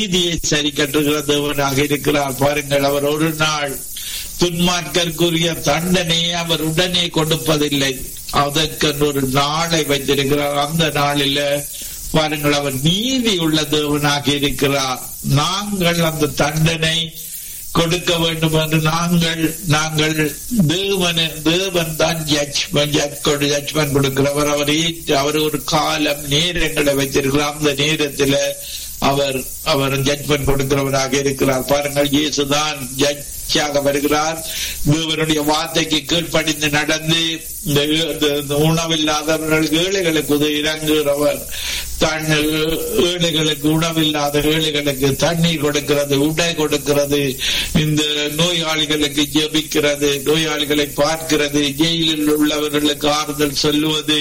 நீதியை சரி கட்டுகிற தேவனாக இருக்கிறார் பாருங்கள் அவர் ஒரு நாள் துன்மார்க்கற்குரிய தண்டனையை அவர் உடனே கொடுப்பதில்லை அதற்கு ஒரு நாளை வைத்திருக்கிறார் அந்த நாளில பாருங்கள் அவர் நீதி உள்ள தேவனாக இருக்கிறார் நாங்கள் அந்த தண்டனை கொடுக்க வேண்டும் என்று நாங்கள் நாங்கள் தேவன தேவன் தான் ஜட்ஜ்மெண்ட் ஜட்ஜ்மெண்ட் கொடுக்கிறவர் அவர் ஏற்று அவர் ஒரு காலம் நேரங்களை வைத்திருக்கிறார் அந்த நேரத்தில் அவர் அவர் ஜட்ஜ்மெண்ட் கொடுக்கிறவராக இருக்கிறார் பாருங்கள் இயேசுதான் ஜட்ஜாக வருகிறார் தேவனுடைய வார்த்தைக்கு கீழ்ப்படிந்து நடந்து இந்த உணவில்லாதவர்கள் ஏழைகளுக்கு இறங்குகிறவர் தன் ஏழைகளுக்கு உணவில்லாத ஏழைகளுக்கு தண்ணீர் கொடுக்கிறது உடை கொடுக்கிறது இந்த நோயாளிகளுக்கு ஜெபிக்கிறது நோயாளிகளை பார்க்கிறது ஜெயிலில் உள்ளவர்களுக்கு ஆறுதல் சொல்லுவது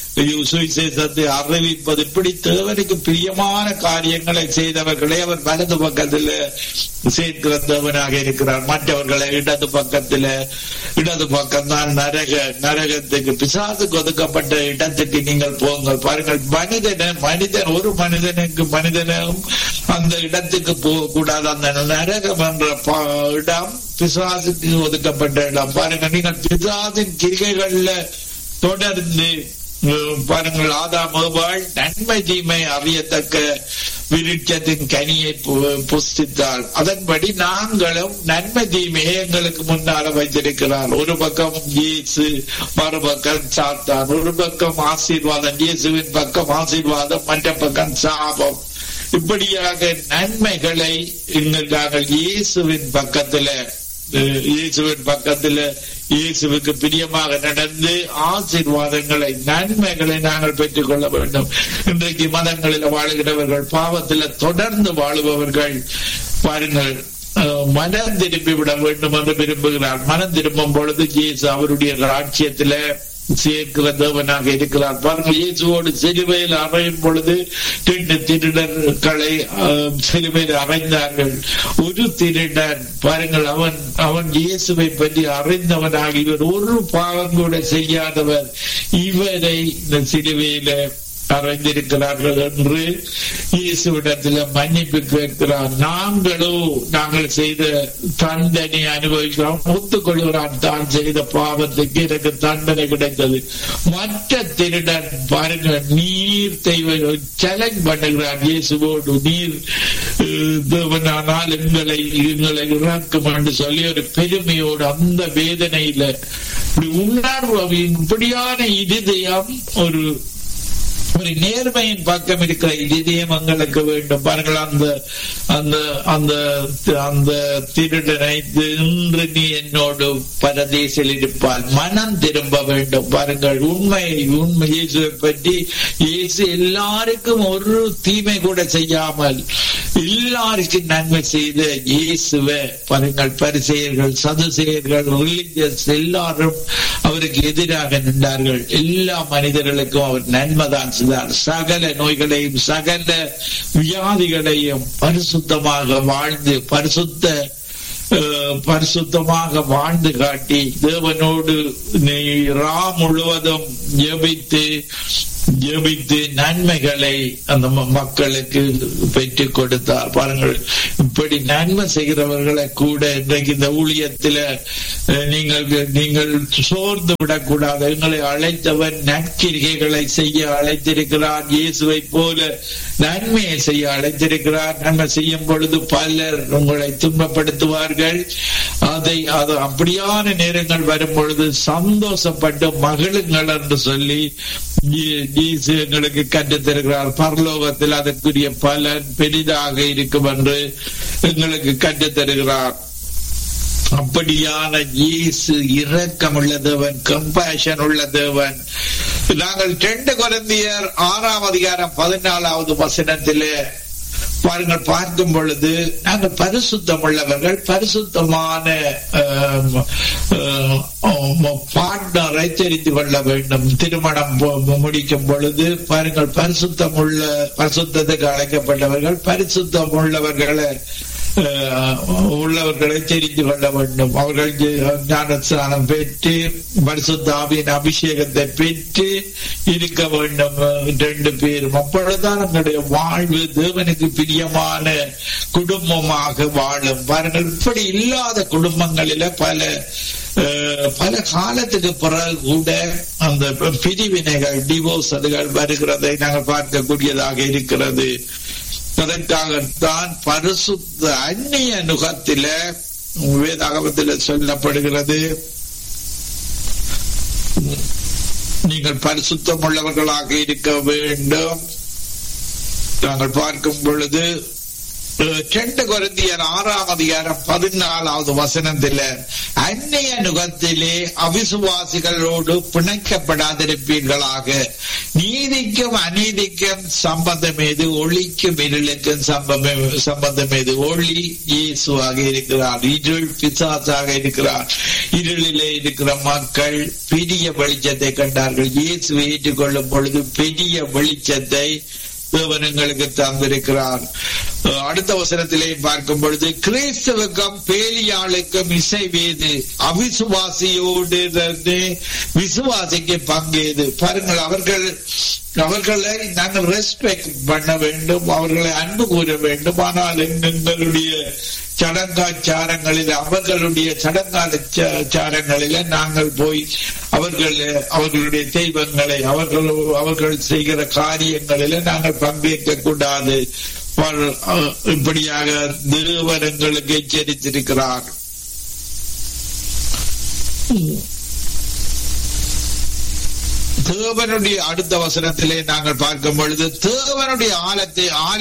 சுவிசேஷத்தை அறிவிப்பது இப்படி தேவனுக்கு பிரியமான காரியங்களை செய்தவர்களை அவர் வலது பக்கத்தில் சேர்க்கிற தேவனாக இருக்கிறார் மற்றவர்களை இடது பக்கத்தில் இடது பக்கம் தான் நரக நரகத்துக்கு பிசாசுக்கு ஒதுக்கப்பட்ட இடத்துக்கு நீங்கள் போங்கள் பாருங்கள் மனிதன மனிதன் ஒரு மனிதனுக்கு மனிதனும் அந்த இடத்துக்கு போக கூடாது அந்த நரகம் என்ற இடம் பிசாசுக்கு ஒதுக்கப்பட்ட இடம் பாருங்க நீங்கள் பிசாசின் கிரிகைகள்ல தொடர்ந்து பாருங்கள் ஆதாம் ஏவாள் நன்மை தீமை அறியத்தக்க விருட்சத்தின் கனியை புஸ்தித்தாள் அதன்படி நாங்களும் நன்மை தீமையை எங்களுக்கு முன்னால வைத்திருக்கிறார் ஒரு பக்கம் இயேசு மறுபக்கம் சாத்தான் ஒரு பக்கம் ஆசீர்வாதம் இயேசுவின் பக்கம் ஆசீர்வாதம் மற்ற பக்கம் சாபம் இப்படியாக நன்மைகளை நாங்கள் இயேசுவின் பக்கத்துல இயேசுவின் பக்கத்துல இயேசுவுக்கு பிரியமாக நடந்து ஆசீர்வாதங்களை நன்மைகளை நாங்கள் பெற்றுக் கொள்ள வேண்டும் இன்றைக்கு மதங்களில் வாழுகிறவர்கள் பாவத்தில் தொடர்ந்து வாழுபவர்கள் பாருங்கள் மனம் திரும்பி விட வேண்டும் என்று விரும்புகிறார் மனம் திரும்பும் பொழுது இயேசு அவருடைய ராட்சியத்தில சேர்க்கிற தேவனாக இருக்கிறார் பாருங்கள் இயேசுவோடு சிலுவையில் அறையும் பொழுது ரெண்டு திருடர்களை சிலுவையில் அறைந்தார்கள் ஒரு திருடன் பாருங்கள் அவன் அவன் இயேசுவை பற்றி அறிந்தவனாக இவர் ஒரு பாவம் கூட செய்யாதவர் இவரை இந்த சிலுவையில அறைந்திருக்கிறார்கள் என்று இயேசுவிடத்தில் மன்னிப்பு கேட்கிறார் நாங்களோ நாங்கள் செய்த தண்டனை அனுபவிக்கிறோம் ஒத்துக்கொள்கிறான் தான் செய்த பாவத்துக்கு எனக்கு தண்டனை கிடைத்தது மற்ற திருடன் பாருங்க நீர் தெய்வ சேலஞ்ச் பண்ணுகிறார் இயேசுவோடு நீர் தேவனானால் எங்களை எங்களை இறக்கும் என்று சொல்லி ஒரு பெருமையோடு அந்த வேதனையில இப்படி உணர்வு இப்படியான இருதயம் ஒரு ஒரு நேர்மையின் பக்கம் இருக்கிற இதயம் எங்களுக்கு வேண்டும் பாருங்கள் அந்த அந்த அந்த அந்த திருடனை இன்று நீ என்னோடு பரதேசில் இருப்பால் மனம் திரும்ப வேண்டும் பாருங்கள் உண்மை உண்மை இயேசுவை பற்றி இயேசு எல்லாருக்கும் ஒரு தீமை கூட செய்யாமல் எல்லாருக்கும் நன்மை செய்த இயேசுவை பாருங்கள் பரிசெயர்கள் சதுசெயர்கள் ரிலிஜியஸ் எல்லாரும் அவருக்கு எதிராக நின்றார்கள் எல்லா மனிதர்களுக்கும் அவர் நன்மைதான் செய்தார் சகல நோய்களையும் சகல வியாதிகளையும் பரிசுத்தமாக வாழ்ந்து பரிசுத்த பரிசுத்தமாக வாழ்ந்து காட்டி தேவனோடு நீ ரா முழுவதும் ஜபித்து ஜபித்து நன்மைகளை அந்த மக்களுக்கு பெற்றுக் கொடுத்தார் பாருங்கள் இப்படி நன்மை செய்கிறவர்களை கூட இன்றைக்கு இந்த ஊழியத்தில நீங்கள் நீங்கள் சோர்ந்து விடக்கூடாது எங்களை அழைத்தவன் நற்கிரிகைகளை செய்ய அழைத்திருக்கிறார் இயேசுவை போல நன்மையை செய்ய அழைத்திருக்கிறார் நன்மை செய்யும் பொழுது பலர் உங்களை துன்பப்படுத்துவார்கள் அதை அது அப்படியான நேரங்கள் வரும் பொழுது சந்தோஷப்பட்டு மகிழுங்கள் என்று சொல்லி இயேசு எங்களுக்கு கற்றுத்தருகிறார் பரலோகத்தில் அதற்குரிய பலன் பெரிதாக இருக்கும் என்று எங்களுக்கு கற்றுத்தருகிறார் அப்படியான இயேசு இரக்கம் உள்ள தேவன் கம்பேஷன் உள்ள தேவன் நாங்கள் ரெண்டு குழந்தையர் ஆறாம் அதிகாரம் பதினாலாவது வசனத்திலே பாருங்கள் பார்க்கும் பொழுது நாங்கள் பரிசுத்தம் உள்ளவர்கள் பரிசுத்தமான பார்ட்னரை தெரிந்து கொள்ள வேண்டும் திருமணம் முடிக்கும் பொழுது பாருங்கள் பரிசுத்தம் உள்ள பரிசுத்தத்துக்கு அழைக்கப்பட்டவர்கள் பரிசுத்தம் உள்ளவர்களை அஹ், உள்ளவர்களை தெரிந்து கொள்ள வேண்டும் அவர்கள் ஞானஸ்தானம் பெற்று பரிசுத்தாவின் அபிஷேகத்தை பெற்று இருக்க வேண்டும் அஹ், ரெண்டு பேரும் அப்பொழுதுதான் நம்முடைய வாழ்வு தேவனுக்கு பிரியமான குடும்பமாக வாழும் பாருங்கள் இப்படி இல்லாத குடும்பங்களில பல அஹ், பல காலத்துக்கு பிறகு கூட அந்த பிரிவினைகள் டிவோர்ஸ் அதுகள் வருகிறதை நாங்கள் பார்க்கக்கூடியதாக இருக்கிறது அதற்காகத்தான் பரிசுத்த அந்நிய நுகத்தில வேதாகமத்தில் சொல்லப்படுகிறது நீங்கள் பரிசுத்தம் உள்ளவர்களாக இருக்க வேண்டும் நாங்கள் பார்க்கும் பொழுது அஹ், ரெண்டு கொரிந்தியர் ஆறாம் அதிகாரம் பதினாலாவது வசனத்தில அந்நிய நுகத்திலே அவிசுவாசிகளோடு பிணைக்கப்படாதிருப்பீர்களாக நீதிக்கும் அநீதிக்கும் சம்பந்தம் ஏது ஒளிக்கும் இருளுக்கும் சம்பந்தம் சம்பந்தம் ஏது ஒளி இயேசுவாக இருக்கிறார் இருள் பிசாசாக இருக்கிறார் இருளிலே இருக்கிற மக்கள் பெரிய வெளிச்சத்தை கண்டார்கள் இயேசுவை ஏற்றுக்கொள்ளும் பொழுது பெரிய வெளிச்சத்தை தேவன் எங்களுக்கு தந்திருக்கிறார் அஹ் அடுத்த வசனத்திலே பார்க்கும் பொழுது கிறிஸ்தவுக்கும் பேலியாளுக்கும் இசைவேது அவிசுவாசியோடு இருந்து விசுவாசிக்கு பங்கேது பாருங்கள் அவர்கள் அவர்களை நாங்கள் ரெஸ்பெக்ட் பண்ண வேண்டும் அவர்களை அன்பு கூற வேண்டும் ஆனால் எங்களுடைய சடங்காச்சாரங்களில் அவர்களுடைய சடங்காச்சாரங்களில நாங்கள் போய் அவர்கள் அவர்களுடைய தெய்வங்களை அவர்கள் அவர்கள் செய்கிற காரியங்களில நாங்கள் பங்கேற்க கூடாது பல- அஹ் இப்படியாக தேவன் எங்களுக்கு எச்சரித்திருக்கிறார் தேவனுடைய அடுத்த வசனத்திலே நாங்கள் பார்க்கும் பொழுது தேவனுடைய ஆலத்தை ஆலய